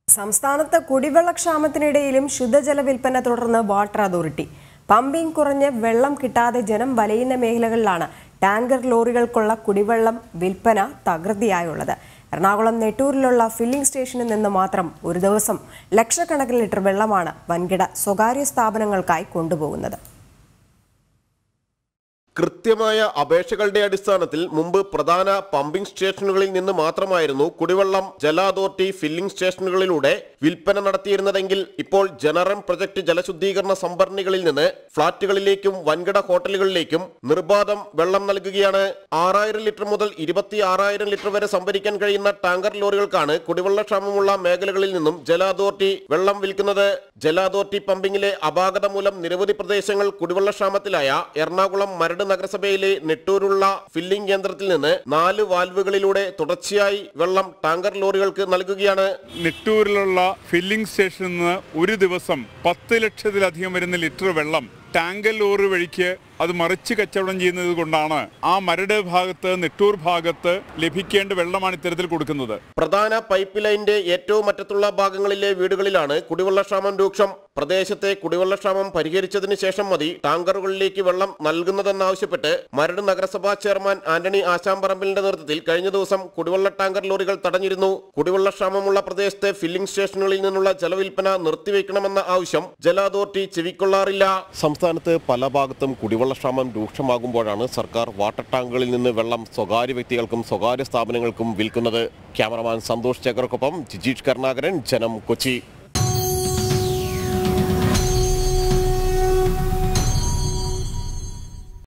സംസ്ഥാനത്ത് കുടിവെള്ളക്ഷാമത്തിനിടയിലും ശുദ്ധജല വിൽപ്പന തുടർന്ന് വാട്ടർ അതോറിറ്റി പമ്പിംഗ് കുറഞ്ഞ് വെള്ളം കിട്ടാതെ ജനം വലയുന്ന മേഖലകളിലാണ് ടാങ്കർ ലോറികൾക്കുള്ള കുടിവെള്ളം വിൽപ്പന തകൃതിയായുള്ളത് എറണാകുളം നെട്ടൂരിലുള്ള ഫില്ലിംഗ് സ്റ്റേഷനിൽ നിന്ന് മാത്രം ഒരു ദിവസം ലക്ഷക്കണക്കിന് ലിറ്റർ വെള്ളമാണ് വൻകിട സ്വകാര്യ സ്ഥാപനങ്ങൾക്കായി കൊണ്ടുപോകുന്നത് കൃത്യമായ അപേക്ഷകളുടെ അടിസ്ഥാനത്തിൽ മുമ്പ് പ്രധാന പമ്പിംഗ് സ്റ്റേഷനുകളിൽ നിന്ന് മാത്രമായിരുന്നു കുടിവെള്ളം ജല അതോറിറ്റി ഫില്ലിംഗ് സ്റ്റേഷനുകളിലൂടെ വിൽപ്പന നടത്തിയിരുന്നതെങ്കിൽ ഇപ്പോൾ ജനറം പ്രൊജക്ട് ജലശുദ്ധീകരണ സംഭരണികളിൽ നിന്ന് ഫ്ളാറ്റുകളിലേക്കും വൻകിട ഹോട്ടലുകളിലേക്കും നിർബാധം വെള്ളം നൽകുകയാണ് ആറായിരം ലിറ്റർ മുതൽ ഇരുപത്തി ആറായിരം ലിറ്റർ വരെ സംഭരിക്കാൻ കഴിയുന്ന ടാങ്കർ ലോറികൾക്കാണ് കുടിവെള്ളക്ഷാമമുള്ള മേഖലകളിൽ നിന്നും ജല അതോറിറ്റി വെള്ളം വിൽക്കുന്നത് ജല അതോറിറ്റി പമ്പിങ്ങിലെ അപാകത മൂലം നിരവധി പ്രദേശങ്ങൾ കുടിവെള്ളക്ഷാമത്തിലായ എറണാകുളം മരട് നഗരസഭയിലെ നെട്ടൂരുള്ള ഫില്ലിംഗ് കേന്ദ്രത്തിൽ നിന്ന് നാല് വാൽവുകളിലൂടെ തുടർച്ചയായി വെള്ളം ടാങ്കർ ലോറികൾക്ക് നൽകുകയാണ് നെട്ടൂരിലുള്ള ഫില്ലിംഗ് സ്റ്റേഷനിൽ നിന്ന് ഒരു ദിവസം പത്ത് ലക്ഷത്തിലധികം വരുന്ന ലിറ്റർ വെള്ളം ടാങ്കർ ലോറി വഴിക്ക് അത് മറിച്ച് കച്ചവടം ചെയ്യുന്നത് കൊണ്ടാണ് ആ മരട് ഭാഗത്ത് നെട്ടൂർ ഭാഗത്ത് ലഭിക്കേണ്ട വെള്ളമാണ് ഇത്തരത്തിൽ കൊടുക്കുന്നത് പ്രധാന പൈപ്പ് ലൈനിന്റെ ഏറ്റവും അറ്റത്തുള്ള ഭാഗങ്ങളിലെ വീടുകളിലാണ് കുടിവെള്ളക്ഷാമം രൂക്ഷം പ്രദേശത്തെ കുടിവെള്ളക്ഷാമം പരിഹരിച്ചതിന് ശേഷം മതി ടാങ്കറുകളിലേക്ക് വെള്ളം നൽകുന്നതെന്നാവശ്യപ്പെട്ട് മരട് നഗരസഭാ ചെയർമാൻ ആന്റണി ആശാമ്പറമ്പിലിന്റെ നേതൃത്വത്തിൽ കഴിഞ്ഞ ദിവസം കുടിവെള്ള ടാങ്കർ ലോറികൾ തടഞ്ഞിരുന്നു കുടിവെള്ളക്ഷാമമുള്ള പ്രദേശത്തെ ഫില്ലിംഗ് സ്റ്റേഷനുകളിൽ നിന്നുള്ള ജലവിൽപ്പന നിർത്തിവെക്കണമെന്ന ആവശ്യം ജല അതോറിറ്റി ചെവിക്കൊള്ളാറില്ല സംസ്ഥാനത്ത് പല ഭാഗത്തും കുടിവെള്ളക്ഷാമം രൂക്ഷമാകുമ്പോഴാണ് സർക്കാർ വാട്ടർ ടാങ്കുകളിൽ നിന്ന് വെള്ളം സ്വകാര്യ വ്യക്തികൾക്കും സ്വകാര്യ സ്ഥാപനങ്ങൾക്കും വിൽക്കുന്നത് ക്യാമറമാൻ സന്തോഷ് ചേക്കർക്കൊപ്പം ജിജീഷ് കരുണാകരൻ ജനം കൊച്ചി